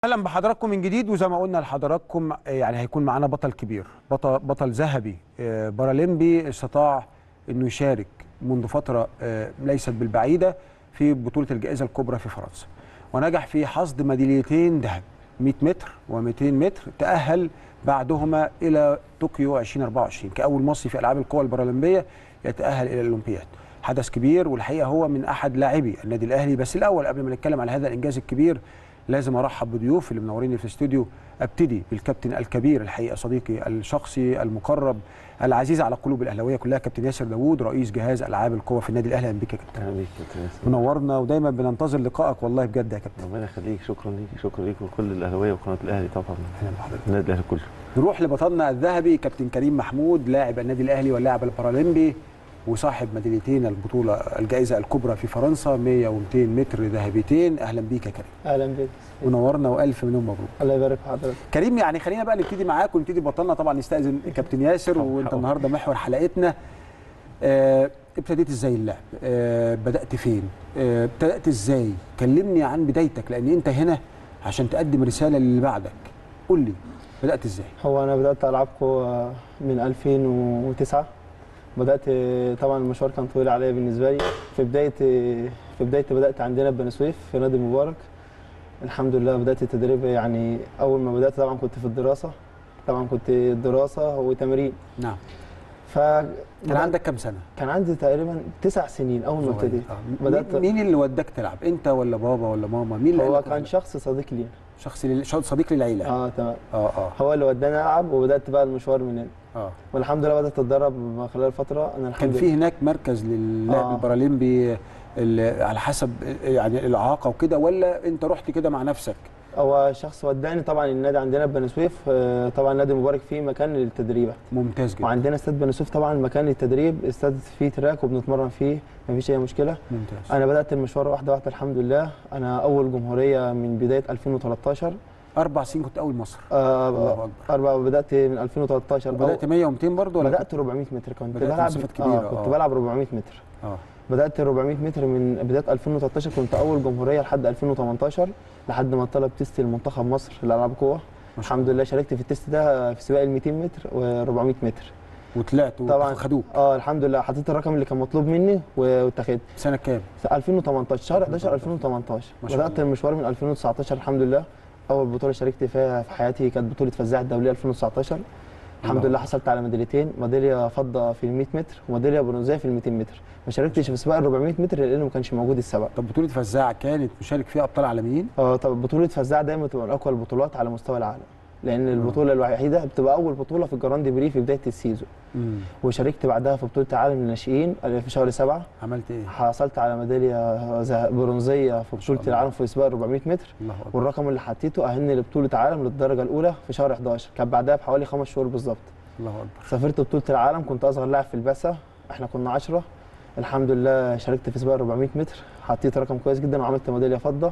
اهلا بحضراتكم من جديد وزي ما قلنا لحضراتكم آه، يعني هيكون معانا بطل كبير بطل بطل ذهبي آه، بارالمبي استطاع انه يشارك منذ فتره آه، ليست بالبعيده في بطوله الجائزه الكبرى في فرنسا ونجح في حصد ميداليتين ذهب 100 متر و200 متر تاهل بعدهما الى طوكيو 2024 كاول مصري في العاب القوى البارالمبيه يتاهل الى الاولمبياد حدث كبير والحقيقه هو من احد لاعبي النادي الاهلي بس الاول قبل ما نتكلم على هذا الانجاز الكبير لازم ارحب بضيوف اللي منوريني في الاستوديو ابتدي بالكابتن الكبير الحقيقه صديقي الشخصي المقرب العزيز على قلوب الاهلاويه كلها كابتن ياسر داوود رئيس جهاز العاب القوى في النادي الاهلي اهلا بك يا كابتن اهلا بيك كابتن ياسر منورنا ودايما بننتظر لقائك والله بجد يا كابتن ربنا يخليك شكرا ليك شكرا ليك وكل الاهلاويه وقناه الاهلي طبعا اهلا بحضرتك النادي الاهلي كله نروح لبطلنا الذهبي كابتن كريم محمود لاعب النادي الاهلي واللاعب البارالمبي وصاحب ميداليتين البطوله الجائزه الكبرى في فرنسا 100 و200 متر ذهبيتين اهلا بيك يا كريم اهلا بك منورنا والف مليون مبروك الله يبارك في حضرتك كريم يعني خلينا بقى نبتدي معاك ونبتدي بطلنا طبعا نستاذن كابتن ياسر طبعاً. وانت النهارده محور حلقتنا آه ابتديت ازاي اللعب آه بدات فين آه ابتدات ازاي كلمني عن بدايتك لان انت هنا عشان تقدم رساله للي بعدك قول لي بدات ازاي هو انا بدات العب قوه من 2009 بدات طبعا المشوار كان طويل عليا بالنسبه لي في بدايه في بدايتي بدات عندنا في بني سويف في نادي مبارك الحمد لله بدات التدريب يعني اول ما بدات طبعا كنت في الدراسه طبعا كنت دراسه وتمرين نعم ف كان عندك كام سنه كان عندي تقريبا تسع سنين اول ما ابتديت آه. بدات مين- مين اللي وداك تلعب انت ولا بابا ولا ماما مين اللي هو قال لك كان روح؟ شخص صديق لي شخص لل- شخص صديق للعيله اه اه تمام اه هو اللي وداني العب وبدات بقى المشوار من هنا اه والحمد لله بدات اتدرب خلال فتره انا الحمد كان لله في هناك مركز للاعب آه. البارالمبي ال- على حسب يعني الاعاقه وكده ولا انت رحت كده مع نفسك هو شخص وداني طبعا النادي عندنا في بني سويف آه، طبعا نادي مبارك فيه مكان للتدريبات ممتاز جدا وعندنا استاد بني سويف طبعا مكان للتدريب استاد فيه تراك وبنتمرن فيه مفيش اي مشكله ممتاز انا بدات المشوار واحده واحده الحمد لله انا اول جمهوريه من بدايه 2013 اربع سنين كنت اول مصر آه الله اكبر أربعة بدات من 2013 بدات 100 و200 برضه ولا بدات 400 متر كنت بدأت بلعب مسافات كبيرة، آه كنت آه. بلعب 400 متر اه بدات 400 متر من بدايه 2013 كنت اول جمهوريه لحد 2018 لحد ما طلب تيست المنتخب مصر لالعاب قوه ما شاء الحمد لله شاركت في التيست ده في سباق ال 200 متر و400 متر وطلعت طبعا وخدوك اه الحمد لله حطيت الرقم اللي كان مطلوب مني و- واتخذت سنه كام 2018 شهر 11 2018 ما شاء بدات الله. المشوار من 2019 الحمد لله اول بطوله شاركت فيها في حياتي كانت بطوله فزاعه الدوليه 2019 الحمد الله لله حصلت على ميداليتين ميداليه فضه في ال 100 متر وميداليه برونزيه في ال 200 متر ما شاركتش في سباق ال 400 متر لانه ما كانش موجود السبق طب بطوله فزاعه كانت مشارك فيها ابطال عالميين اه طب بطوله فزاعه دايما بتبقى من اقوى البطولات على مستوى العالم لان البطوله الوحيده بتبقى اول بطوله في الجراند بري في بدايه السيزون امم وشاركت بعدها في بطوله العالم للناشئين في شهر سبعة عملت ايه حصلت على ميداليه زه- برونزيه في بطوله الله. العالم في سباق 400 متر الله اكبر والرقم اللي حطيته اهلني لبطوله عالم للدرجه الاولى في شهر 11 كان بعدها بحوالي خمس شهور بالظبط الله اكبر سافرت بطوله العالم كنت اصغر لاعب في البعثه احنا كنا 10 الحمد لله شاركت في سباق 400 متر حطيت رقم كويس جدا وعملت ميداليه فضه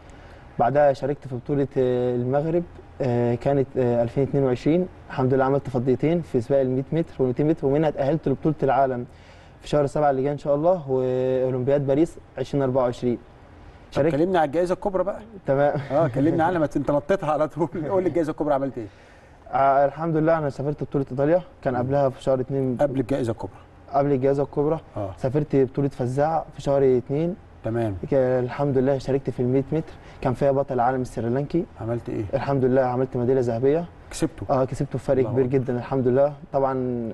بعدها شاركت في بطوله آه، المغرب آه، كانت آه، 2022 الحمد لله عملت فضيتين في سباق ال 100 متر وال 200 متر ومنها اتاهلت لبطوله العالم في شهر 7 اللي جاي ان شاء الله واولمبياد باريس 2024 طب شاركت كلمني على الجائزه الكبرى بقى تمام اه كلمني عنها ما انت نطيتها على طول قول لي الجائزه الكبرى عملت ايه آه، الحمد لله انا سافرت بطوله ايطاليا كان قبلها في شهر 2 قبل الجائزه الكبرى قبل الجائزه الكبرى اه سافرت بطوله فزاعه في شهر 2 تمام الحمد لله شاركت في ال 100 متر كان فيها بطل العالم السريلانكي عملت ايه الحمد لله عملت ميداليه ذهبيه كسبته اه كسبته بفرق الله كبير أكبر. جدا الحمد لله طبعا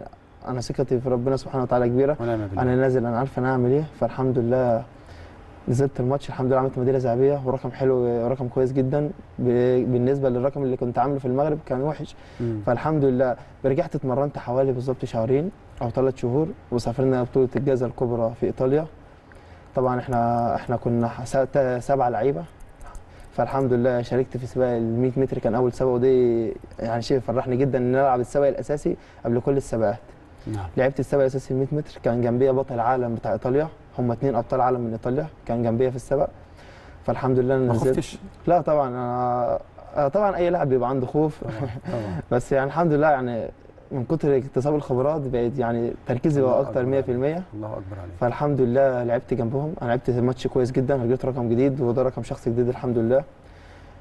انا ثقتي في ربنا سبحانه وتعالى كبيره ونعم بالله انا نازل انا عارف انا هعمل ايه فالحمد لله نزلت الماتش الحمد لله عملت ميداليه ذهبيه ورقم حلو رقم كويس جدا ب- بالنسبه للرقم اللي كنت عامله في المغرب كان وحش مم. فالحمد لله رجعت اتمرنت حوالي بالظبط شهرين او ثلاث شهور وسافرنا بطوله الجائزه الكبرى في ايطاليا طبعا احنا احنا كنا س- سبعه لعيبه فالحمد لله شاركت في سباق ال 100 متر كان اول سباق ودي يعني شيء فرحني جدا ان أنا العب السباق الاساسي قبل كل السباقات نعم لعبت السباق الاساسي ال 100 متر كان جنبيا بطل العالم بتاع ايطاليا هم اثنين ابطال عالم من ايطاليا كان جنبيا في السباق فالحمد لله انا ما نزلت خفتش لا طبعا انا آه، طبعا اي لاعب بيبقى عنده خوف طبعا طبعا بس يعني الحمد لله يعني من كتر اكتساب الخبرات بقيت يعني تركيزي الله بقى اكتر 100% أكبر الله اكبر عليك فالحمد لله لعبت جنبهم انا لعبت ماتش كويس جدا رجعت رقم جديد وده رقم شخصي جديد الحمد لله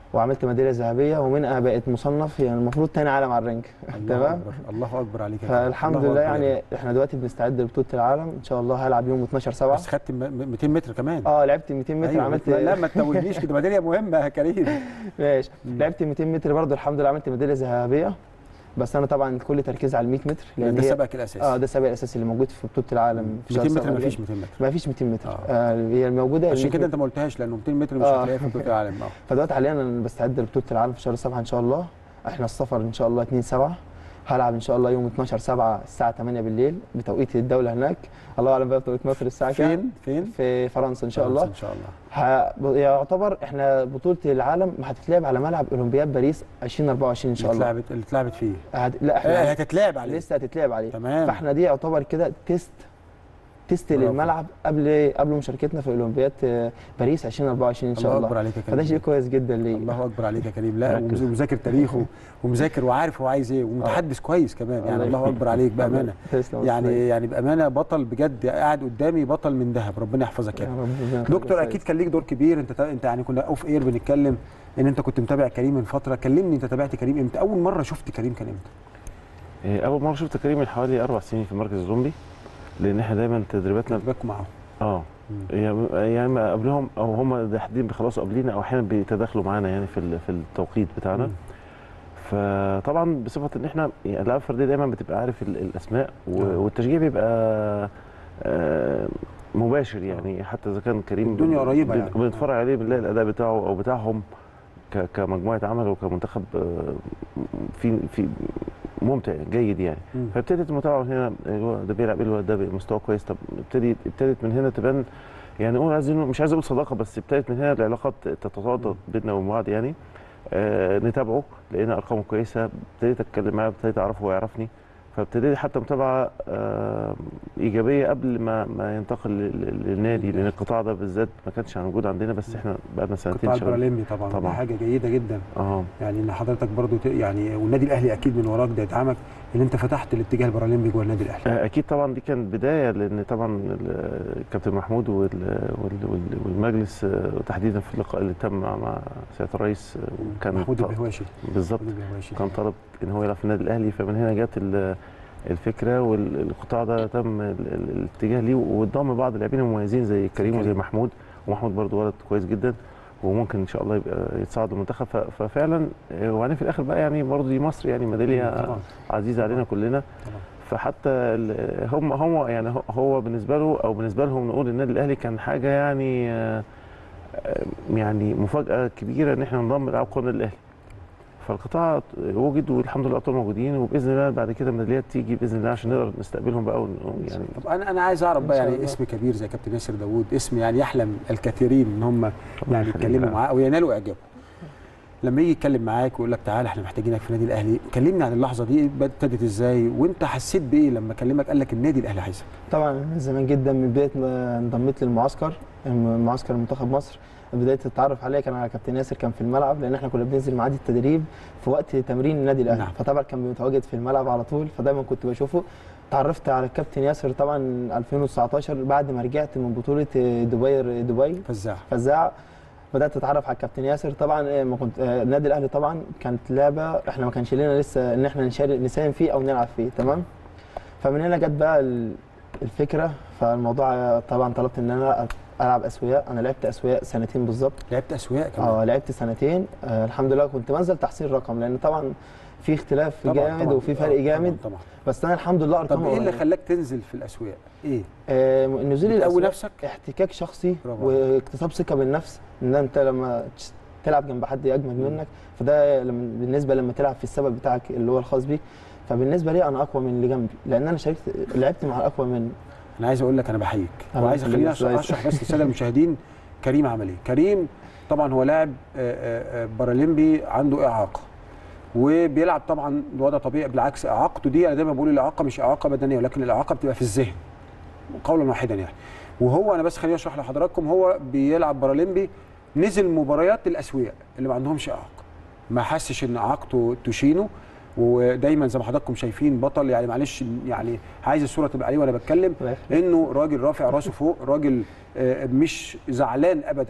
وعملت ميداليه ذهبيه ومنها بقيت مصنف يعني المفروض تاني عالم على الرانك الله تمام اكبر الله اكبر عليك يا كريم. فالحمد الله لله أكبر يعني احنا دلوقتي بنستعد لبطوله العالم ان شاء الله هلعب يوم 12 7 بس خدت م- م- 200 متر كمان اه لعبت 200 متر أيوة، عملت لا ما تتوهنيش كده ميداليه مهمه يا كريم ماشي مم. لعبت 200 متر برضه الحمد لله عملت ميداليه ذهبيه بس انا طبعا كل تركيزي على ال 100 متر لان لان ده هي سبقك الاساسي اه ده السباق الاساسي اللي موجود في بطوله العالم في شهر 200 متر سبعة ما الجاي. فيش 200 متر ما فيش 200 متر آه. آه. هي الموجوده عشان 100 كده متر. انت ما قلتهاش لانه 200 متر مش آه. هتلاقيها في بطوله العالم اه فدلوقتي حاليا انا بستعد لبطوله العالم في شهر 7 ان شاء الله احنا السفر ان شاء الله 2 7 هلعب ان شاء الله يوم 12 7 الساعه 8 بالليل بتوقيت الدوله هناك الله اعلم بقى بتوقيت مصر الساعه كام فين فين في فرنسا ان شاء الله ان شاء الله ه... يعتبر احنا بطوله العالم هتتلعب على ملعب اولمبياد باريس 2024 ان شاء الله اتلعبت اللي اتلعبت فيه هت... لا آه، احنا هتتلعب عليه لسه هتتلعب عليه تمام فاحنا دي يعتبر كده تيست تيست برافو. للملعب قبل قبل مشاركتنا في اولمبياد آه، باريس 2024 ان شاء الله الله اكبر عليك يا فده كريم شيء كويس جدا ليه الله اكبر عليك يا كريم لا ركز. ومذاكر تاريخه ومذاكر وعارف هو عايز ايه ومتحدث كويس كمان يعني الله الله اكبر عليك بامانه تسلم يعني يعني بامانه بطل بجد قاعد قدامي بطل من ذهب ربنا يحفظك يا يا كريم رب ربنا يخليك دكتور يا اكيد سيد. كان ليك دور كبير انت انت يعني كنا اوف اير بنتكلم ان انت كنت متابع كريم من فتره كلمني انت تابعت كريم امتى اول مره شفت كريم كان امتى إيه، اول مره شفت كريم من حوالي اربع سنين في مركز الاولمبي لان احنا دايما تدريباتنا تابعكم معاهم اه يعني يعني ما قبلهم او هم تحديدا بيخلصوا قبلينا او احيانا بيتداخلوا معانا يعني في ال- في التوقيت بتاعنا مم. فطبعا بصفه ان احنا يعني الالعاب الفرديه دايما بتبقى عارف ال- الاسماء و- آه. والتشجيع بيبقى آه، مباشر يعني حتى اذا كان كريم الدنيا قريبة بن- يعني. بنتفرج عليه بنلاقي الاداء بتاعه او بتاعهم ك- كمجموعه عمل وكمنتخب آه، في في ممتع جيد يعني مم. فابتدت المتابعه من هنا الولد ده بيلعب إيه، الولد ده مستواه كويس طب ابتدي ابتدت من هنا تبان يعني اقول عايزين مش عايز اقول صداقه بس ابتدت من هنا العلاقات تتواضع بيننا وبين بعض يعني آه نتابعه لقينا ارقامه كويسه ابتديت اتكلم معاه ابتديت اعرفه وهو يعرفني فابتديت حتى متابعه آه ايجابيه قبل ما ما ينتقل لل- لل- للنادي لان القطاع ده بالذات ما كانش موجود عندنا بس احنا بقالنا سنتين قطاع شغالين البارالمبي طبعا طبعاً. طبعا حاجه جيده جدا اه يعني ان حضرتك برضو ت- يعني والنادي الاهلي اكيد من وراك ده يدعمك ان انت فتحت الاتجاه البارالمبي جوه النادي الاهلي آه، اكيد طبعا دي كانت بدايه لان طبعا ال- الكابتن محمود وال- وال- وال- والمجلس آه، وتحديدا في اللقاء اللي تم مع مع سياده الرئيس آه، كان محمود طلب- البهواشي بالظبط محمود البهواشي كان طلب ان هو يلعب في النادي الاهلي فمن هنا جت ال- الفكره والقطاع ده تم ال- ال- الاتجاه ليه واتضم بعض اللاعبين المميزين زي كريم وزي كريم. محمود ومحمود برضو ولد كويس جدا وممكن ان شاء الله يبقى يتصعد المنتخب ف- ففعلا آه، وبعدين في الاخر بقى يعني برضو دي مصر يعني ميداليه طبعا عزيزه علينا كلنا طبعا فحتى ال- هم هو يعني هو- هو بالنسبه له او بالنسبه لهم نقول النادي الاهلي كان حاجه يعني آه، آه، يعني مفاجاه كبيره ان احنا ننضم لالعاب قوى النادي الاهلي فالقطاع وجد والحمد لله الابطال موجودين وباذن الله بعد كده الميداليات تيجي باذن الله عشان نقدر نستقبلهم بقى ون- يعني طب انا انا عايز اعرف إن بقى شاء يعني الله. اسم كبير زي كابتن ياسر داوود اسم يعني يحلم الكثيرين ان هم يعني يخليك. يتكلموا معاه او ينالوا اعجابه لما يجي يتكلم معاك ويقول لك تعالى احنا محتاجينك في النادي الاهلي كلمني عن اللحظه دي ابتدت ازاي وانت حسيت بايه لما كلمك قال لك النادي الاهلي عايزك طبعا من زمان جدا من بدايه ما انضميت للمعسكر معسكر منتخب مصر بدايه التعرف عليا كان على كابتن ياسر كان في الملعب لان احنا كنا بننزل معاد التدريب في وقت تمرين النادي الاهلي نعم. فطبعا كان متواجد في الملعب على طول فدايما كنت بشوفه تعرفت على الكابتن ياسر طبعا 2019 بعد ما رجعت من بطوله دبي دبي فزاع فزاع بدات اتعرف على الكابتن ياسر طبعا آه، ما كنت آه، النادي الاهلي طبعا كانت لعبه احنا ما كانش لنا لسه ان احنا نشارك نساهم فيه او نلعب فيه تمام فمن هنا جت بقى ال- الفكره فالموضوع آه، طبعا طلبت ان انا العب اسوياء انا لعبت اسوياء سنتين بالظبط لعبت اسواق كمان اه لعبت سنتين آه الحمد لله كنت بنزل تحصيل رقم لان طبعا في اختلاف طبعاً، جامد طبعاً. وفي آه، فرق جامد طبعا, طبعا. بس انا الحمد لله ارقام طب ايه اللي خلاك تنزل في الاسواق ايه آه نزولي بتقوي الأسواق نفسك احتكاك شخصي برافو واكتساب ثقه بالنفس ان انت لما تش- تلعب جنب حد اجمد منك فده لما بالنسبه لما تلعب في السبب بتاعك اللي هو الخاص بيك فبالنسبه لي انا اقوى من اللي جنبي لان انا شاركت لعبت مع الاقوى مني انا عايز اقول لك انا بحييك الله وعايز يخليك اخليني يا أش- أستاذ. اشرح بس للساده المشاهدين كريم عمل ايه كريم طبعا هو لاعب آه، آه، آه، بارالمبي عنده اعاقه وبيلعب طبعا بوضع طبيعي بالعكس اعاقته دي انا دايما بقول الاعاقه مش اعاقه بدنيه ولكن الاعاقه بتبقى في الذهن قولا واحدا يعني وهو انا بس خليني اشرح لحضراتكم هو بيلعب بارالمبي نزل مباريات الاسوياء اللي ما عندهمش اعاقه ما حسش ان اعاقته تشينه ودايما زي ما حضراتكم شايفين بطل يعني معلش يعني عايز الصوره تبقى عليه وانا بتكلم انه راجل رافع راسه فوق راجل آه، مش زعلان ابدا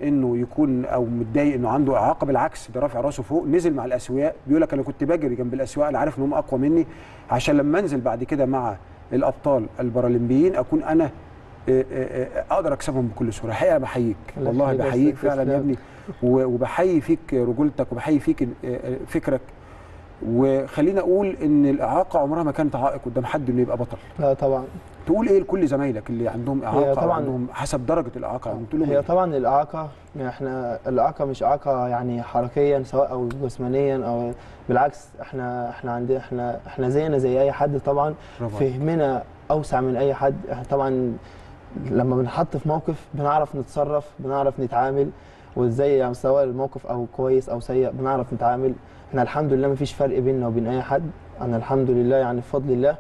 انه يكون او متضايق انه عنده اعاقه بالعكس ده رافع راسه فوق نزل مع الاسوياء بيقول لك انا كنت بجري جنب الاسوياء انا عارف ان هم اقوى مني عشان لما انزل بعد كده مع الابطال البارالمبيين اكون انا آه، آه، آه، اقدر اكسبهم بكل سهوله الحقيقه انا بحييك الله والله يخليك يا بحييك أستاذ فعلا يا إسلام. ابني و- وبحيي فيك رجولتك وبحيي فيك آه، آه، فكرك وخلينا اقول ان الاعاقه عمرها ما كانت عائق قدام حد انه يبقى بطل لا طبعا تقول ايه لكل زمايلك اللي عندهم اعاقه طبعاً- طبعا عندهم حسب درجه الاعاقه يعني تقول لهم هي إيه؟ طبعا الاعاقه يعني احنا الاعاقه مش اعاقه يعني حركيا سواء او جسمانيا او بالعكس احنا احنا عندنا احنا احنا زينا زي اي حد طبعا برافو عليك. فهمنا اوسع من اي حد احنا طبعا لما بنحط في موقف بنعرف نتصرف بنعرف نتعامل وازاي يعني سواء الموقف او كويس او سيء بنعرف نتعامل احنا الحمد لله مفيش فرق بيننا وبين اي حد انا الحمد لله يعني بفضل الله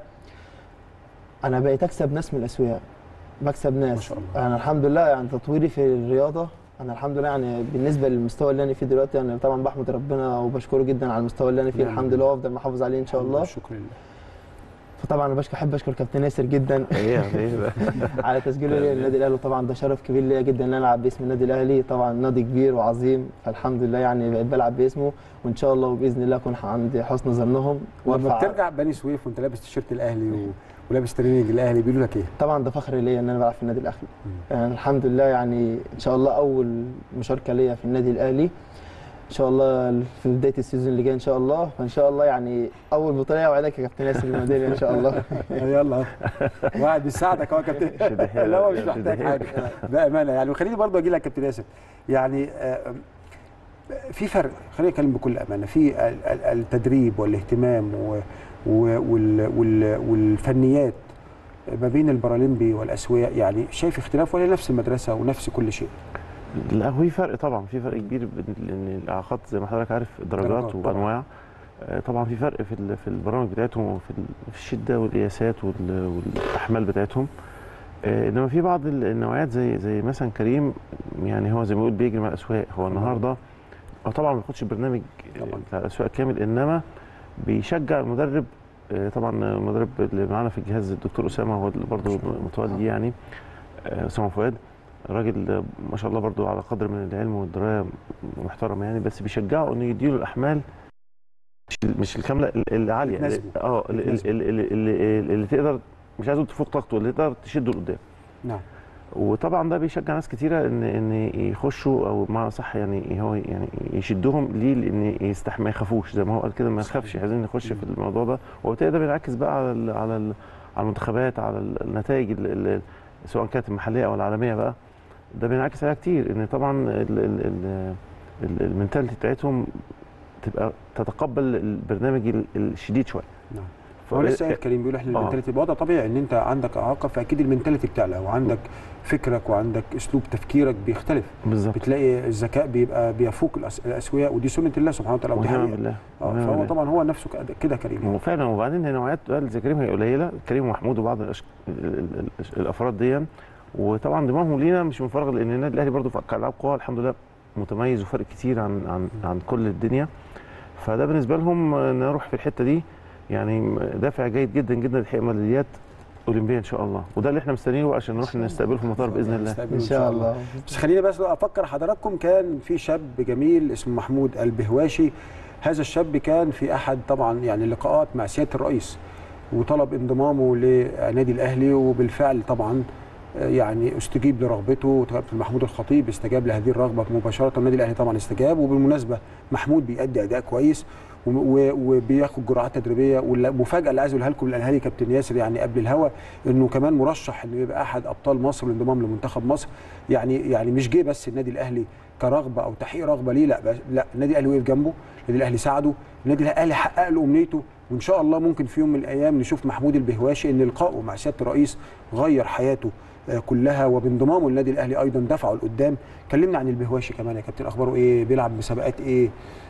انا بقيت اكسب ناس من الاسوياء بكسب ناس ما شاء الله. انا الحمد لله يعني تطويري في الرياضه انا الحمد لله يعني بالنسبه للمستوى اللي انا فيه دلوقتي انا طبعا بحمد ربنا وبشكره جدا على المستوى اللي انا فيه نعم. الحمد لله وافضل محافظ عليه ان شاء الله شكرا لله فطبعا انا بشكر احب اشكر كابتن ياسر جدا ايه ايه بقى على تسجيله ليا للنادي الاهلي وطبعا ده شرف كبير ليا جدا ان انا العب باسم النادي الاهلي طبعا نادي كبير وعظيم فالحمد لله يعني بقيت بلعب باسمه وان شاء الله وباذن الله اكون عند حسن ظنهم ولما وارفع بترجع بني سويف وانت لابس تيشيرت الاهلي و... ولابس تريننج الاهلي بيقولوا لك ايه؟ طبعا ده فخر ليا ان انا بلعب في النادي الاهلي مم. يعني الحمد لله يعني ان شاء الله اول مشاركه ليا في النادي الاهلي ان شاء الله في بدايه السيزون اللي جاي ان شاء الله فان شاء الله يعني اول بطوله اوعدك يا كابتن ياسر المدينه ان شاء الله يلا واحد بيساعدك اهو يا كابتن شد حيلك، لا هو مش شد محتاج حيلك. حاجه بامانه يعني وخليني برضه اجي لك يا كابتن ياسر يعني آه، في فرق خليني اتكلم بكل امانه في ال- ال- التدريب والاهتمام و- و- وال- وال- والفنيات ما بين البارالمبي والاسوياء يعني شايف اختلاف ولا نفس المدرسه ونفس كل شيء؟ لا هو في فرق طبعا في فرق كبير بين لان الاعاقات زي ما حضرتك عارف درجات درجات طبعاً. وانواع آه، طبعا في فرق في ال- في البرامج بتاعتهم وفي ال- في الشده والقياسات وال- والاحمال بتاعتهم آه، انما في بعض ال- النوعيات زي زي مثلا كريم يعني هو زي ما بيقول بيجري مع الاسواق هو النهارده هو طبعا ما بياخدش البرنامج طبعاً. بتاع الاسواق كامل انما بيشجع المدرب آه، طبعا المدرب اللي معانا في الجهاز الدكتور اسامه هو اللي برضه متولي يعني آه، اسامه فؤاد راجل آه، ما شاء الله برضه على قدر من العلم والدرايه محترم يعني بس بيشجعه انه يديله الاحمال مش- مش الكامله ال- العاليه اللي- تناسبه. اه اللي, اللي, اللي, اللي, اللي تقدر مش عايز اقول تفوق طاقته اللي تقدر تشده لقدام نعم وطبعا ده بيشجع ناس كتيره ان ان يخشوا او بمعنى صح يعني هو يعني يشدهم ليه لان يستحمل ما يخافوش زي ما هو قال كده ما يخافش عايزين نخش في الموضوع ده وبالتالي ده بينعكس بقى على ال على ال على المنتخبات على ال- النتائج ال- ال- سواء كانت المحليه او العالميه بقى ده بينعكس عليها كتير ان طبعا ال- ال- ال- ال- المنتاليتي بتاعتهم تبقى تتقبل البرنامج ال- الشديد شويه نعم هو لسه قايل كريم بيقول احنا آه. المنتاليتي وضع طبيعي ان انت عندك اعاقه فاكيد المنتاليتي بتعلى وعندك فكرك وعندك اسلوب تفكيرك بيختلف بالظبط بتلاقي الذكاء بيبقى بيفوق الأس- الاسوياء ودي سنه الله سبحانه وتعالى ودي ونعم حقيقه بالله اه ونعم فهو بالله. طبعا هو نفسه كده- كده كريم هو فعلا وبعدين هي نوعيات قال زي كريم هي قليله كريم ومحمود وبعض الأش... ال- ال- ال- الافراد دي وطبعا دماغهم لينا مش من فراغ لان النادي الاهلي برضه في كالعاب قوى الحمد لله متميز وفرق كتير عن عن عن كل الدنيا فده بالنسبه لهم آه، نروح في الحته دي يعني دافع جيد جدا جدا لتحقيق ميداليات اولمبيه ان شاء الله وده اللي احنا مستنيينه عشان نروح نستقبله في المطار باذن الله نستقبله ان شاء الله بس خليني بس افكر حضراتكم كان في شاب جميل اسمه محمود البهواشي هذا الشاب كان في احد طبعا يعني اللقاءات مع سياده الرئيس وطلب انضمامه لنادي الاهلي وبالفعل طبعا آه، يعني استجيب لرغبته كابتن محمود الخطيب استجاب لهذه الرغبه مباشره النادي الاهلي طبعا استجاب وبالمناسبه محمود بيأدي اداء كويس و- و- وبياخد جرعات تدريبيه والمفاجاه اللي عايز اقولها لكم من الأهلي كابتن ياسر يعني قبل الهوا انه كمان مرشح انه يبقى احد ابطال مصر للانضمام لمنتخب مصر يعني يعني مش جه بس النادي الاهلي كرغبه او تحقيق رغبه ليه لا بس لا النادي الاهلي وقف جنبه النادي الاهلي ساعده النادي الاهلي حقق له امنيته وان شاء الله ممكن في يوم من الايام نشوف محمود البهواشي ان لقائه مع سياده الرئيس غير حياته آه، كلها وبانضمامه للنادي الاهلي ايضا دفعه لقدام كلمنا عن البهواشي كمان يا كابتن اخباره ايه بيلعب مسابقات ايه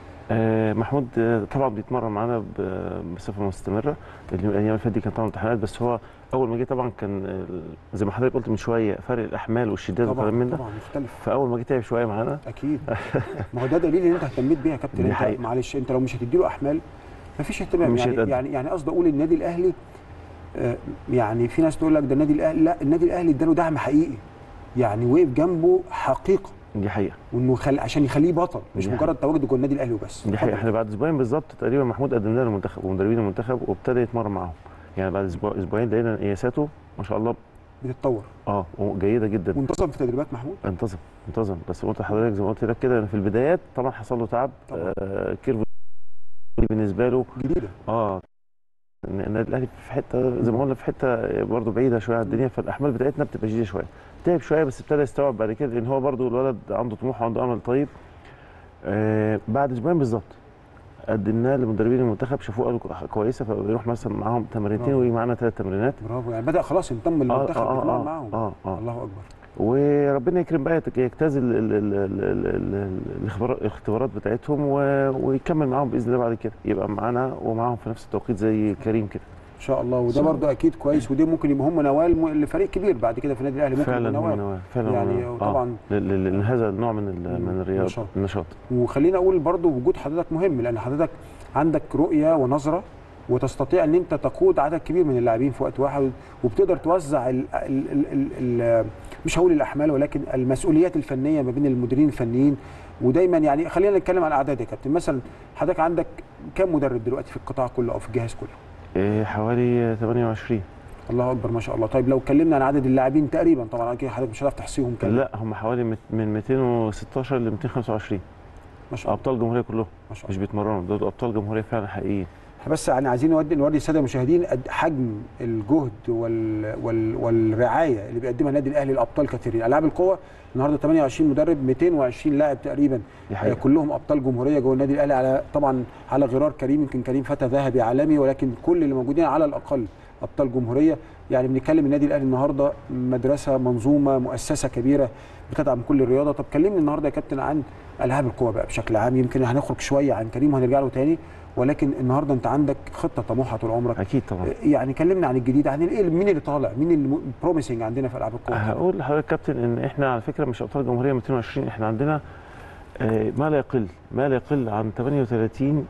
آه، محمود آه، طبعا بيتمرن معانا ب- بصفه مستمره الايام اللي فاتت دي كان طبعا امتحانات بس هو اول ما جه طبعا كان آه، زي ما حضرتك قلت من شويه فرق الاحمال والشدات وكلام طبعا من ده طبعا مختلف فاول ما جه تعب شويه معانا اكيد ما هو ده دليل ان انت اهتميت بيها يا كابتن دي انت حقيقة. معلش انت لو مش هتديله احمال مفيش اهتمام مش يعني هيتقدم. يعني يعني قصدي اقول النادي الاهلي آه، يعني في ناس تقول لك ده النادي الاهلي لا النادي الاهلي اداله دعم حقيقي يعني وقف جنبه حقيقه دي حقيقه وانه خل... عشان يخليه بطل مش دي مجرد تواجده جوه النادي الاهلي وبس دي حقيقه اتفضل. احنا بعد اسبوعين بالظبط تقريبا محمود قدمناه للمنتخب ومدربين المنتخب وابتدى يتمرن معاهم يعني بعد اسبوع اسبوعين لقينا قياساته ما شاء الله بتتطور اه جيده جدا منتظم في تدريبات محمود انتظم انتظم بس قلت لحضرتك زي ما قلت لك كده إن في البدايات طبعا حصل له تعب طبعا. آه كيرف بالنسبه له جديده اه إن النادي الاهلي في حته زي ما قلنا في حته برضه بعيده شويه عن الدنيا فالاحمال بتاعتنا بتبقى شديده شويه تعب شويه بس ابتدى يستوعب بعد كده لان هو برضه الولد عنده طموح وعنده امل طيب آه بعد اسبوعين بالظبط قدمناه لمدربين المنتخب شافوه قالوا كويسه فبيروح مثلا معاهم تمرينتين برافو. ويجي معانا ثلاث تمرينات برافو يعني بدا خلاص ينضم للمنتخب اه بيتمرن اه معاهم اه, آه. الله اكبر وربنا يكرم بقى يت- يجتاز ال- ال- ال- ال- ال- ال- الاختبار- الاختبارات بتاعتهم و- ويكمل معاهم باذن الله بعد كده يبقى معانا ومعاهم في نفس التوقيت زي كريم كده ان شاء الله وده شاء برضه اكيد كويس ودي ممكن يبقى هم نوال م- لفريق كبير بعد كده في النادي الاهلي ممكن فعلا يبقى هو نوال نواه فعلا يعني هو- وطبعا آه. ل- ل- ل- هذا النوع من ال- من الرياضه النشاط. النشاط وخلينا اقول برضه وجود حضرتك مهم لان حضرتك عندك رؤيه ونظره وتستطيع ان انت تقود عدد كبير من اللاعبين في وقت واحد وبتقدر توزع ال ال ال ال ال مش هقول الاحمال ولكن المسؤوليات الفنيه ما بين المديرين الفنيين ودايما يعني خلينا نتكلم على الاعداد يا كابتن مثلا حضرتك عندك كم مدرب دلوقتي في القطاع كله او في الجهاز كله إيه، حوالي 28 الله اكبر ما شاء الله طيب لو اتكلمنا عن عدد اللاعبين تقريبا طبعا اكيد حضرتك مش هتعرف تحصيهم كام لا هم حوالي مت- من 216 ل 225 ما شاء الله ابطال جمهوريه كلهم ما شاء مش الله بيتمرنوا دول ابطال جمهوريه فعلا حقيقيين احنا بس يعني عايزين نودي نوري الساده المشاهدين قد حجم الجهد وال وال والرعايه اللي بيقدمها النادي الاهلي لابطال كثيرين العاب القوه النهارده 28 مدرب 220 لاعب تقريبا دي آه، حقيقه كلهم ابطال جمهوريه جوه النادي الاهلي على طبعا على غرار كريم يمكن كريم فتى ذهبي عالمي ولكن كل اللي موجودين على الاقل ابطال جمهوريه يعني بنتكلم النادي الاهلي النهارده مدرسه منظومه مؤسسه كبيره بتدعم كل الرياضه طب كلمني النهارده يا كابتن عن العاب القوه بقى بشكل عام يمكن هنخرج شويه عن كريم وهنرجع له تاني ولكن النهارده انت عندك خطه طموحه طول عمرك اكيد طبعا يعني كلمنا عن الجديد عن ايه مين اللي طالع مين البروميسنج عندنا في العاب القوه هقول لحضرتك كابتن ان احنا على فكره مش ابطال جمهوريه 220 احنا عندنا آه، ما لا يقل ما لا يقل عن 38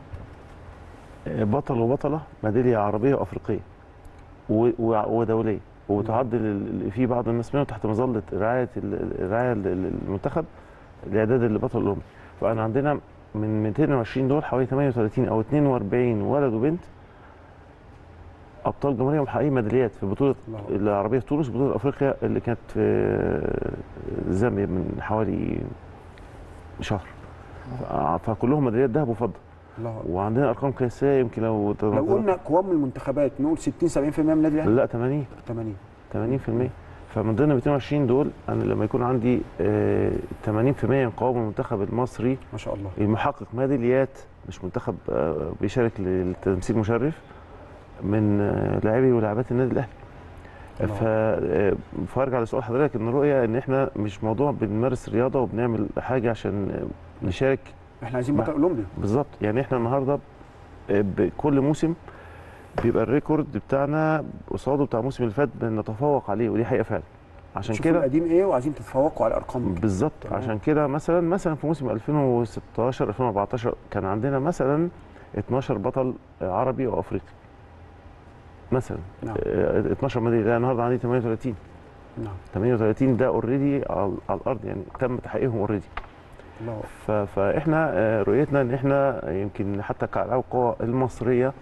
آه، بطل وبطله ميداليه عربيه وافريقيه و- و- ودوليه وتعد لل- في بعض الناس منهم تحت مظله رعايه ال- الرعايه ال- المنتخب الاعداد للبطل الاولمبي فانا عندنا من 220 دول حوالي 38 او 42 ولد وبنت ابطال جمهوريه محققين ميداليات في بطوله الله أكبر. العربيه في تونس بطوله افريقيا اللي كانت في زامبيا من حوالي شهر ف- فكلهم ميداليات ذهب وفضه الله أكبر. وعندنا ارقام قياسيه يمكن لو لو قلنا قوام المنتخبات نقول 60 70% من النادي الاهلي لا 80 80 80% فمن ضمن 220 دول انا لما يكون عندي آه، 80% من قوام المنتخب المصري ما شاء الله المحقق ميداليات مش منتخب آه، بيشارك للتمثيل مشرف من آه، لاعبي ولاعبات النادي الاهلي الله. ف آه، فارجع لسؤال حضرتك ان الرؤيه ان احنا مش موضوع بنمارس رياضه وبنعمل حاجه عشان آه، نشارك احنا عايزين بطل اولمبي بالظبط يعني احنا النهارده آه، بكل موسم بيبقى الريكورد بتاعنا قصاده بتاع الموسم اللي فات بنتفوق عليه ودي حقيقه فعلا عشان شوفوا كده القديم ايه وعايزين تتفوقوا على الارقام بالظبط تمام. عشان كده مثلا مثلا في موسم 2016 2014 كان عندنا مثلا 12 بطل عربي وافريقي مثلا نعم آه، 12 ميداليه لا النهارده عندي 38 نعم 38 ده اوريدي على على الارض يعني تم تحقيقهم اوريدي الله أكبر. ف- فاحنا آه، رؤيتنا ان احنا يمكن حتى كالعاب القوى المصريه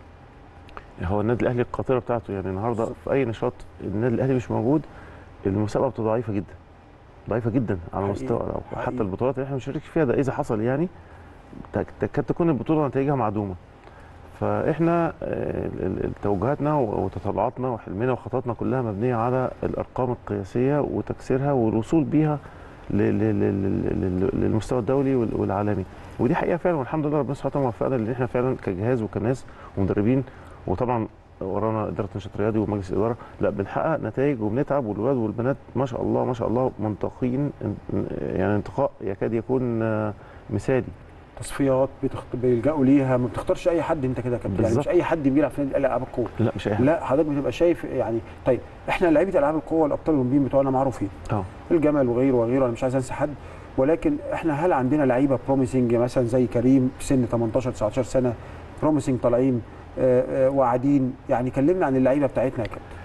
هو النادي الاهلي القاطره بتاعته يعني النهارده في اي نشاط النادي الاهلي مش موجود المسابقه بتبقى ضعيفه جدا ضعيفه جدا على حقيقي. مستوى حتى حقيقي. البطولات اللي احنا بنشارك فيها ده اذا حصل يعني تك- تكاد تكون البطوله نتائجها معدومه فاحنا آه، ال- ال- توجهاتنا وتطلعاتنا وحلمنا وخططنا كلها مبنيه على الارقام القياسيه وتكسيرها والوصول بيها ل- ل- ل- ل- ل- للمستوى الدولي وال- والعالمي ودي حقيقه فعلا والحمد لله ربنا سبحانه وتعالى وفقنا لان احنا فعلا كجهاز وكناس ومدربين وطبعا ورانا اداره نشاط رياضي ومجلس اداره لا بنحقق نتائج وبنتعب والولاد والبنات ما شاء الله ما شاء الله منتقين يعني انتقاء يكاد يكون آه، مثالي تصفيات بتخت... بيلجأوا ليها ما بتختارش اي حد انت كده يا كابتن يعني بالظبط. مش اي حد بيلعب في نادي العاب القوه لا مش اي حاجه لا حضرتك بتبقى شايف يعني طيب احنا لعيبه العاب القوه والابطال الاولمبيين بتوعنا معروفين اه الجمل وغيره وغيره انا مش عايز انسى حد ولكن احنا هل عندنا لعيبه بروميسنج مثلا زي كريم في سن 18 19 سنه بروميسنج طالعين آه، آه، واعدين يعني كلمنا عن اللعيبه بتاعتنا يا كابتن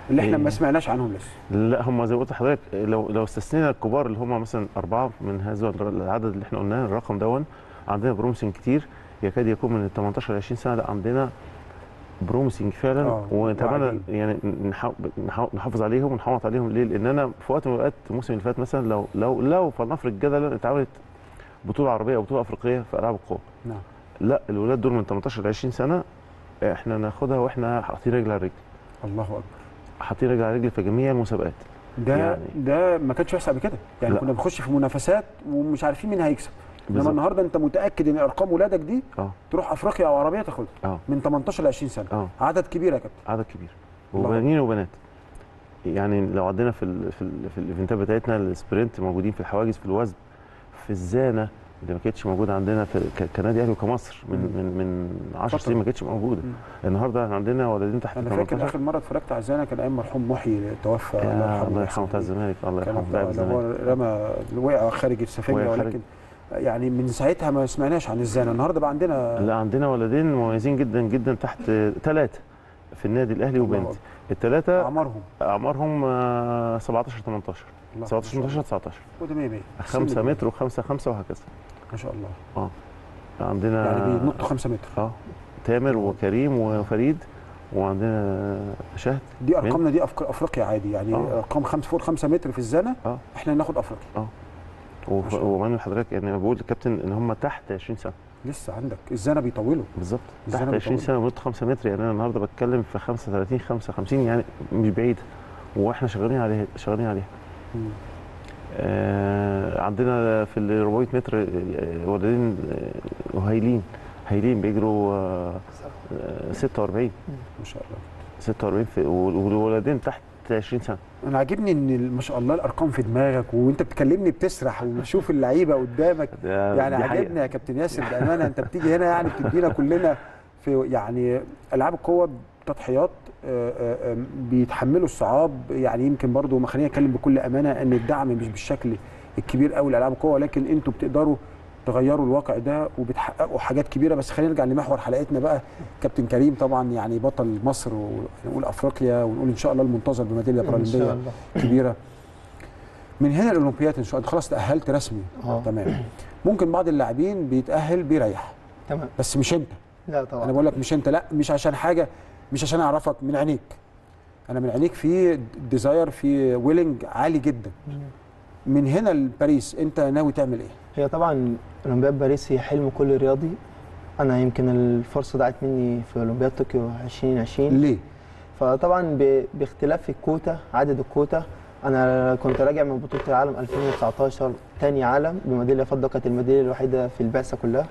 اللي احنا إيه. ما سمعناش عنهم لسه لا هم زي ما قلت لحضرتك لو لو استثنينا الكبار اللي هم مثلا اربعه من هذا العدد اللي احنا قلناه الرقم دون عندنا بروميسنج كتير يكاد يكون من ال 18 ل 20 سنه لا عندنا بروميسنج فعلا آه، ونتمنى واعدين. يعني نحا- نحا- نحافظ عليهم ونحافظ عليهم ليه؟ لان انا في وقت من الاوقات الموسم اللي فات مثلا لو لو لو فلنفرض جدلا اتعملت بطوله عربيه او بطوله افريقيه في العاب القوى نعم لا الولاد دول من 18 ل 20 سنه احنا ناخدها واحنا حاطين رجل على رجل الله اكبر حاطين رجل على رجل في جميع المسابقات ده يعني- ده ما كانش بيحصل قبل كده يعني لا. كنا بنخش في منافسات ومش عارفين مين هيكسب انما بالظبط. النهارده انت متاكد ان ارقام ولادك دي اه تروح افريقيا او عربيه تاخدها اه من 18 ل 20 سنه اه عدد كبير يا كابتن عدد كبير الله وبنين وبنات يعني لو عدينا في ال في ال في الايفنتات بتاعتنا السبرنت موجودين في الحواجز في الوزن في الزانه اللي ما كانتش موجوده عندنا في ك- كنادي اهلي وكمصر من من من 10 فترة. سنين ما كانتش موجوده مم. النهارده احنا عندنا ولدين تحت انا فاكر 18 اخر مره اتفرجت على الزانه كان ايام مرحوم محيي توفى يا الله يرحمه يحسن بتاع إليه. الزمالك الله كان يرحمه لاعب اللي هو الزمالك رمى وقع خارج السفنجه وقع خارج. ولكن يعني من ساعتها ما سمعناش عن الزانه النهارده بقى عندنا لا عندنا ولدين مميزين جدا جدا تحت ثلاثه في النادي الاهلي الله وبنت أكبر. الثلاثه اعمارهم اعمارهم آه، 17 18 الله 17 ما شاء 18 19 الله. وده 100 100 5 سن متر و5 5 وهكذا ما شاء الله عندنا يعني بينطوا 5 متر اه تامر وكريم وفريد وعندنا شهد دي ارقامنا دي أفك- افريقيا عادي يعني آه. ارقام 5 فوق 5 متر في الزانه اه احنا ناخد افريقيا وف- شاء الله. ومعنى حضرتك يعني أنا بقول للكابتن ان هم تحت 20 سنه لسه عندك الزانه بيطولوا بالظبط الزمن تحت 20 طويل. سنه ونط 5 متر يعني انا النهارده بتكلم في 35 55 يعني مش بعيد واحنا شغالين عليها شغالين عليها مم. آه عندنا في ال 400 متر آه، ولدين آه، هايلين هايلين بيجروا آه، آه، 46 ما شاء الله 46 في والولدين تحت 20 سنه انا عاجبني ان ال- ما شاء الله الارقام في دماغك وانت بتكلمني بتسرح وبتشوف اللعيبه قدامك ده- يعني دي حقيقة. عجبني يا كابتن ياسر بامانه انت بتيجي هنا يعني بتدينا كلنا في يعني العاب القوه تضحيات آه، آه، آه، بيتحملوا الصعاب يعني يمكن برضو ما خلينا نتكلم بكل امانه ان الدعم مش بالشكل الكبير قوي لالعاب القوه لكن انتوا بتقدروا تغيروا الواقع ده وبتحققوا حاجات كبيره بس خلينا نرجع لمحور حلقتنا بقى كابتن كريم طبعا يعني بطل مصر ونقول افريقيا ونقول ان شاء الله المنتظر بميداليه ان شاء بارالمبيه الله كبيره من هنا الاولمبياد ان شاء الله خلاص تاهلت رسمي اه تمام ممكن بعض اللاعبين بيتاهل بيريح تمام بس مش انت لا انا طبعا بقول لك مش انت لا مش عشان حاجه مش عشان اعرفك من عينيك انا من عينيك في ديزاير في ويلنج عالي جدا من هنا لباريس انت ناوي تعمل ايه هي طبعا اولمبياد باريس هي حلم كل رياضي انا يمكن الفرصه ضاعت مني في اولمبياد طوكيو 2020 ليه فطبعا ب- باختلاف الكوتا عدد الكوتا انا كنت راجع من بطوله العالم 2019 تاني عالم بميداليه فضه كانت الميداليه الوحيده في البعثه كلها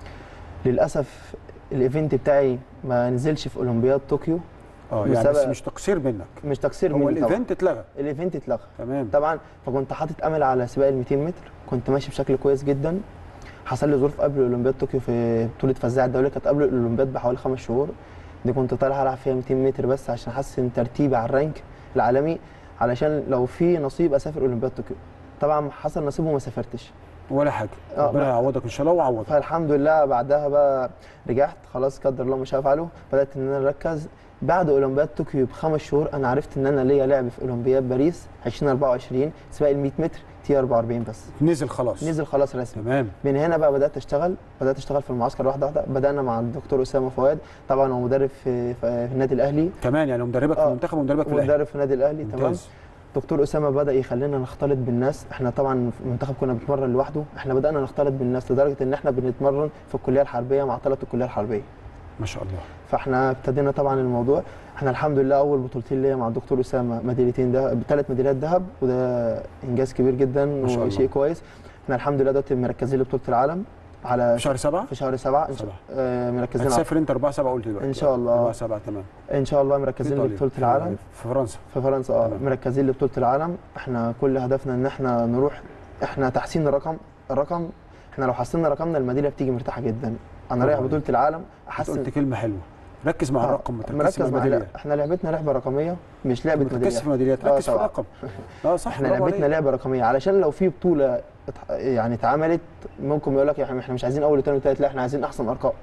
للاسف الايفنت بتاعي ما نزلش في اولمبياد طوكيو اه يعني بس مسابقة- مش تقصير منك مش تقصير هو مني طبعا الايفنت اتلغى الايفنت اتلغى تمام طبعا فكنت حاطط امل على سباق ال 200 متر كنت ماشي بشكل كويس جدا حصل لي ظروف قبل اولمبياد طوكيو في بطوله فزاع الدوليه كانت قبل الاولمبياد بحوالي خمس شهور دي كنت طالع العب فيها 200 متر بس عشان احسن ترتيبي على الرانك العالمي علشان لو في نصيب اسافر اولمبياد طوكيو طبعا حصل نصيب وما سافرتش ولا حاجه آه، ربنا ما- يعوضك ان شاء الله ويعوضك فالحمد لله بعدها بقى رجعت خلاص قدر الله مش هفعله بدات ان انا اركز بعد اولمبياد طوكيو بخمس شهور انا عرفت ان انا ليا لعب في اولمبياد باريس 2024 سباق ال 100 متر تي 44 بس نزل خلاص نزل خلاص رسمي تمام من هنا بقى بدات اشتغل بدات اشتغل في المعسكر واحده واحده بدانا مع الدكتور اسامه فؤاد طبعا هو مدرب في, في النادي الاهلي كمان يعني مدربك في آه. المنتخب ومدربك في الاهلي مدرب في النادي الاهلي تمام ممتاز دكتور اسامه بدا يخلينا نختلط بالناس احنا طبعا في المنتخب كنا بنتمرن لوحده احنا بدانا نختلط بالناس لدرجه ان احنا بنتمرن في الكليه الحربيه مع طلبه الكليه الحربيه ما شاء الله فاحنا ابتدينا طبعا الموضوع احنا الحمد لله اول بطولتين ليا مع الدكتور اسامه ميداليتين ده بثلاث ميداليات ذهب وده انجاز كبير جدا ما شاء الله. وشيء كويس احنا الحمد لله دلوقتي مركزين لبطوله العالم على في شهر سبعة في شهر سبعة إن شاء سبعة. آه مركزين على هتسافر انت 4 7 قلت دلوقتي إن شاء الله. 4 7 تمام ان شاء الله في مركزين إيطاليا. لبطوله في- العالم في فرنسا في فرنسا اه تمام. مركزين لبطوله العالم احنا كل هدفنا ان احنا نروح احنا تحسين الرقم الرقم احنا لو حسنا رقمنا الميداليه بتيجي مرتاحه جدا انا رايح طبعاً. بطوله العالم انت احسن قلت كلمه حلوه ركز مع آه، الرقم ما تركزش مركز مع مع الميداليه لا، احنا لعبتنا لعبه رقميه مش لعبه ما تركزش ميداليه في الميداليات آه، ركز في طبعاً. الرقم اه صح احنا برافو لعبتنا عليك. لعبه رقميه علشان لو في بطوله اتح- يعني اتعملت ممكن يقول لك يعني احنا مش عايزين اول وثاني وثالث لا احنا عايزين احسن ارقام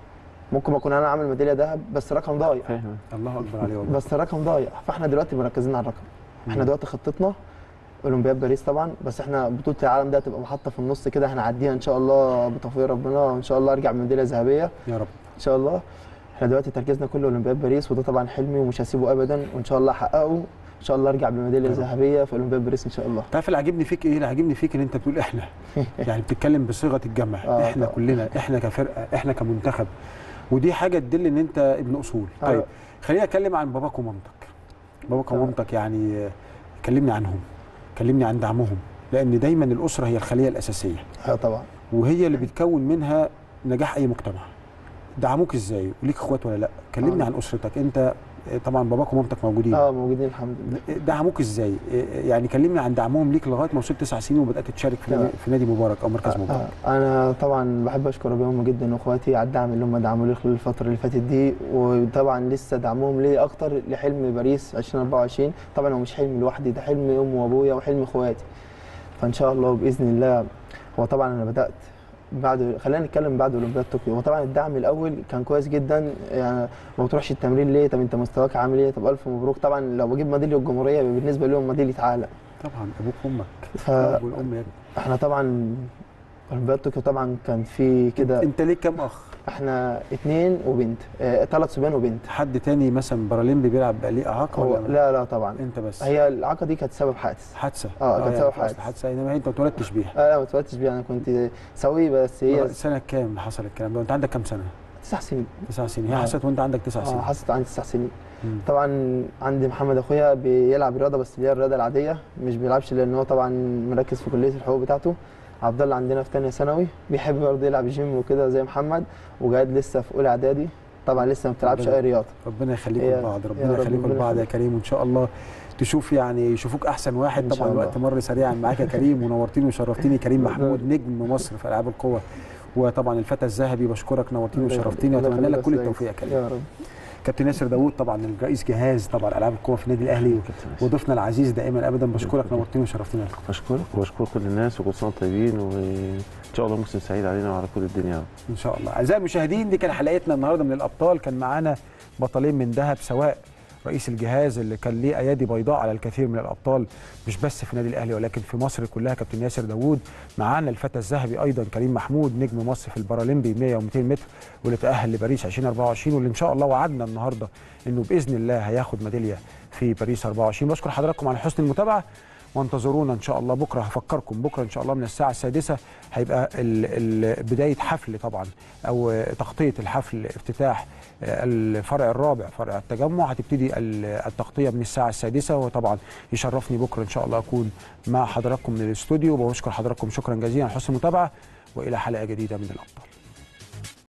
ممكن اكون انا عامل ميداليه ذهب بس رقم ضايع فاهم الله اكبر عليه والله بس الرقم ضايع فاحنا دلوقتي مركزين على الرقم احنا دلوقتي خطتنا اولمبياد باريس طبعا بس احنا بطوله العالم ده هتبقى محطه في النص كده هنعديها ان شاء الله بتوفيق ربنا وان شاء الله ارجع بميداليه ذهبيه يا رب ان شاء الله احنا دلوقتي تركيزنا كله اولمبياد باريس وده طبعا حلمي ومش هسيبه ابدا وان شاء الله احققه ان شاء الله ارجع بميداليه يا رب. ذهبيه في اولمبياد باريس ان شاء الله تعرف اللي عاجبني فيك ايه؟ اللي عاجبني فيك ان انت بتقول احنا يعني بتتكلم بصيغه الجمع آه، احنا طبعا. كلنا احنا كفرقه احنا كمنتخب ودي حاجه تدل ان انت ابن اصول آه. طيب خليني اتكلم عن باباك ومامتك باباك آه. ومامتك يعني آه، كلمني عنهم كلمني عن دعمهم لان دايما الاسره هي الخليه الاساسيه اه طبعا وهي اللي بتكون منها نجاح اي مجتمع دعموك ازاي وليك اخوات ولا لا كلمني آه. عن اسرتك انت آه، طبعا باباك ومامتك موجودين اه موجودين الحمد لله دعموك ازاي؟ يعني كلمني عن دعمهم ليك لغايه ما وصلت تسع سنين وبدات تشارك في نادي, آه. في نادي مبارك او مركز مبارك. آه، انا طبعا بحب اشكر ابويا جدا واخواتي على الدعم اللي هم دعموا لي خلال الفتره اللي فاتت دي وطبعا لسه دعمهم لي اكتر لحلم باريس 2024 طبعا هو مش حلم لوحدي ده حلم امي وابويا وحلم اخواتي فان شاء الله باذن الله هو طبعا انا بدات بعد خلينا نتكلم بعد اولمبياد طوكيو هو طبعا الدعم الاول كان كويس جدا يعني ما بتروحش التمرين ليه طب انت مستواك عامل ايه طب الف مبروك طبعا لو بجيب ميداليه الجمهوريه بالنسبه لهم ميداليه عالم طبعا ابوك وامك ف- الاب والام يا ابني. احنا طبعا اولمبياد طوكيو طبعا كان في كده انت ليك كام اخ؟ احنا اتنين وبنت اه ثلاث صبيان وبنت حد تاني مثلا بارالمبي بيلعب بقى ليه اعاقه هو ولا لا لا طبعا انت بس؟ هي الإعاقة دي كانت سبب حادث حادثه آه، كانت يعني سبب في أصل حادث. حادثه انما انت ما اتولدتش بيها. لا ما اتولدتش بيها انا كنت سوي بس هي سنه كام حصل الكلام ده؟ وانت عندك كام سنه؟ تسع سنين تسع سنين هي آه. حصلت وانت عندك تسع اه سنين. حصلت عندي تسع سنين مم. طبعا عندي محمد اخويا بيلعب رياضه بس اللي هي الرياضه العاديه مش بيلعبش لان هو طبعا مركز في كليه الحقوق بتاعته عبد الله عندنا في ثانيه ثانوي بيحب برضه يلعب جيم وكده زي محمد وجاد لسه في اولى اعدادي طبعا لسه ما بتلعبش ربنا- اي رياضه ربنا يخليكم يا- لبعض يا ربنا رب، يخليكم ربنا لبعض يا يخليك. كريم وان شاء الله تشوف يعني يشوفوك احسن واحد إن طبعا شاء الله. الوقت مر سريعا معاك يا كريم ونورتني وشرفتني كريم محمود نجم مصر في العاب القوى وطبعا الفتى الذهبي بشكرك نورتني الله يخليك. وشرفتني الله واتمنى لك يخليك كل يا التوفيق يا كريم يا رب كابتن ياسر داوود طبعا الرئيس جهاز طبعا العاب القوى في النادي الاهلي وضيفنا العزيز دائما ابدا بشكرك نورتني وشرفتني بشكرك وبشكر كل الناس وكل سنه وانتم طيبين وان شاء الله موسم سعيد علينا وعلى كل الدنيا يا رب. ان شاء الله اعزائي المشاهدين دي كان حلقتنا النهارده من الابطال كان معانا بطلين من ذهب سواء رئيس الجهاز اللي كان ليه ايادي بيضاء على الكثير من الابطال مش بس في النادي الاهلي ولكن في مصر كلها كابتن ياسر داوود معانا الفتى الذهبي ايضا كريم محمود نجم مصر في البارالمبي 100 و200 متر واللي تاهل لباريس 2024 واللي ان شاء الله وعدنا النهارده انه باذن الله هياخد ميداليه في باريس 24 بشكر حضراتكم على حسن المتابعه وانتظرونا ان شاء الله بكره هفكركم بكره ان شاء الله من الساعه السادسه هيبقى ال ال بدايه حفل طبعا او تغطيه الحفل افتتاح الفرع الرابع فرع التجمع هتبتدي ال- التغطيه من الساعه السادسه وطبعا يشرفني بكره ان شاء الله اكون مع حضراتكم من الاستوديو وبشكر حضراتكم شكرا جزيلا على حسن المتابعه والى حلقه جديده من الابطال